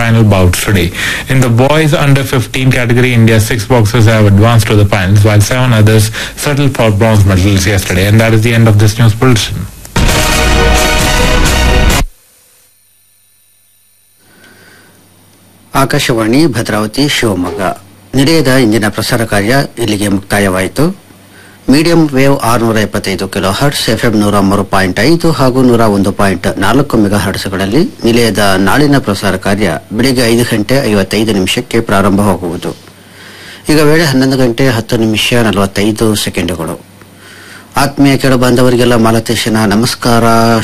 final bouts today. In the boys under 15 category, India's six boxers have advanced to the finals, while seven others settled for bronze medals yesterday. And that is the end of this news bulletin. Akashvani Bhadravati Shivamogga ನಿಲಯದ ಇಂದಿನ ಪ್ರಸಾರ ಕಾರ್ಯ ಇಲ್ಲಿಗೆ ಮುಕ್ತಾಯವಾಯಿತು medium wave ಆರುನೂರ ಎಪ್ಪತ್ತೈದು kilo hertz FM ನೂರ ಮೂರು ಪಾಯಿಂಟ್ ಐದು ಹಾಗೂ ನೂರ ಒಂದು ಪಾಯಿಂಟ್ ನಾಲ್ಕು ಮೆಗಾ ಹರ್ಟ್ಸ್ಗಳಲ್ಲಿ ನಿಲಯದ ನಾಳಿನ ಪ್ರಸಾರ ಕಾರ್ಯ ಬೆಳಿಗ್ಗೆ ಐದು ಗಂಟೆ ಐವತ್ತೈದು ನಿಮಿಷಕ್ಕೆ ಪ್ರಾರಂಭವಾಗುವುದು ಈಗ ವೇಳೆ ಹನ್ನೊಂದು ಗಂಟೆ ಹತ್ತು ನಿಮಿಷ ನಲವತ್ತೈದು ಸೆಕೆಂಡುಗಳು ಆತ್ಮೀಯ ಕೆಳ ಬಾಂಧವರಿಗೆಲ್ಲ ಮಾಲತೇಶನ ನಮಸ್ಕಾರ